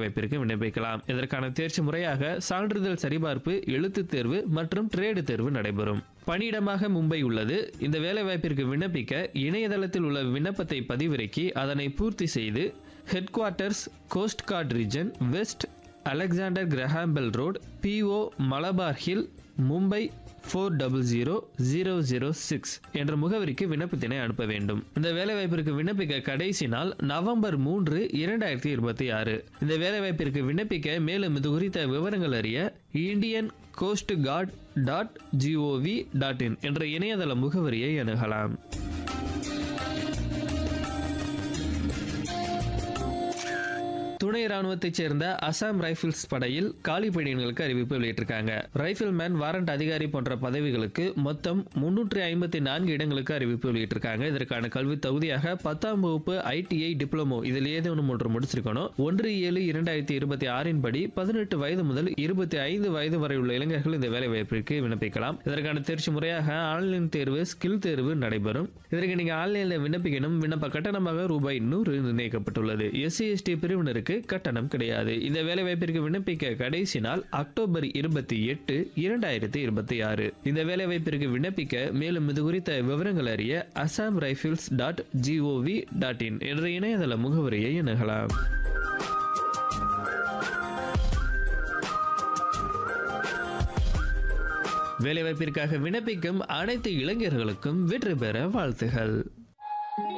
வேலைவாய்ப்பிற்கு விண்ணப்பிக்கலாம் இதற்கான தேர்ச்சி முறையாக சான்றிதழ் சரிபார்ப்பு எழுத்துத் தேர்வு மற்றும் ட்ரேடு தேர்வு நடைபெறும் பணியிடமாக மும்பை உள்ளது இந்த வேலைவாய்ப்பிற்கு விண்ணப்பிக்க இணையதளத்தில் உள்ள விண்ணப்பத்தை பதிவிறக்கி அதனை பூர்த்தி செய்து headquarters coast guard region west Alexander Graham Bell road PO Malabar hill Mumbai four double zero zero zero six என்ற முகவரிக்கு விண்ணப்பத்தினை அனுப்ப வேண்டும் இந்த வேலைவாய்ப்பிற்கு விண்ணப்பிக்க கடைசி நாள் நவம்பர் மூன்று இரண்டாயிரத்தி இருபத்தி ஆறு இந்த வேலைவாய்ப்பிற்கு விண்ணப்பிக்க மேலும் இது குறித்த விவரங்கள் அறிய Indian coast guard dot gov dot in என்ற இணையதள முகவரியை அணுகலாம் துணை ராணுவத்தைச் சேர்ந்த அசாம் ரைபிள்ஸ் படையில் காலி பணியிடங்களுக்கு அறிவிப்பு வெளியிட்டிருக்காங்க ரைபிள்மேன் வாரண்ட் அதிகாரி போன்ற பதவிகளுக்கு மொத்தம் முன்னூற்றி ஐம்பத்தி நான்கு இடங்களுக்கு அறிவிப்பு வெளியிட்டிருக்காங்க இதற்கான கல்வி தகுதியாக பத்தாம் வகுப்பு ஐடிஐ டிப்ளமோ இதில் ஏதேனும் ஒன்று முடிச்சிருக்கணும் ஒன்று ஏழு இரண்டாயிரத்தி இருபத்தி ஆறின் படி பதினெட்டு வயது முதல் இருபத்தி ஐந்து வயது வரை உள்ள இளைஞர்கள் இந்த வேலை வாய்ப்பிற்கு விண்ணப்பிக்கலாம் இதற்கான தேர்ச்சி முறையாக ஆன்லைன் தேர்வு ஸ்கில் தேர்வு நடைபெறும் இதற்கு நீங்க ஆன்லைனில் விண்ணப்பிக்கணும் விண்ணப்ப கட்டணமாக ரூபாய் நூறு நிர்ணயிக்கப்பட்டுள்ளது எஸ்சி எஸ்டி பிரிவினருக்கு கட்டணம் கிடையாது இந்த வேலைவாய்ப்பிற்கு விண்ணப்பிக்க கடைசி நாள் அக்டோபர் இருபத்தி எட்டு இரண்டாயிரத்தி இருபத்தி ஆறு இந்த வேலைவாய்ப்பிற்கு விண்ணப்பிக்க மேலும் இது குறித்த விவரங்கள் அறிய Assam rifles dot gov dot in என்ற இணையதள முகவரியை அணுகலாம் வேலைவாய்ப்பிற்காக விண்ணப்பிக்கும் அனைத்து இளைஞர்களுக்கும் வெற்றி பெற வாழ்த்துகள்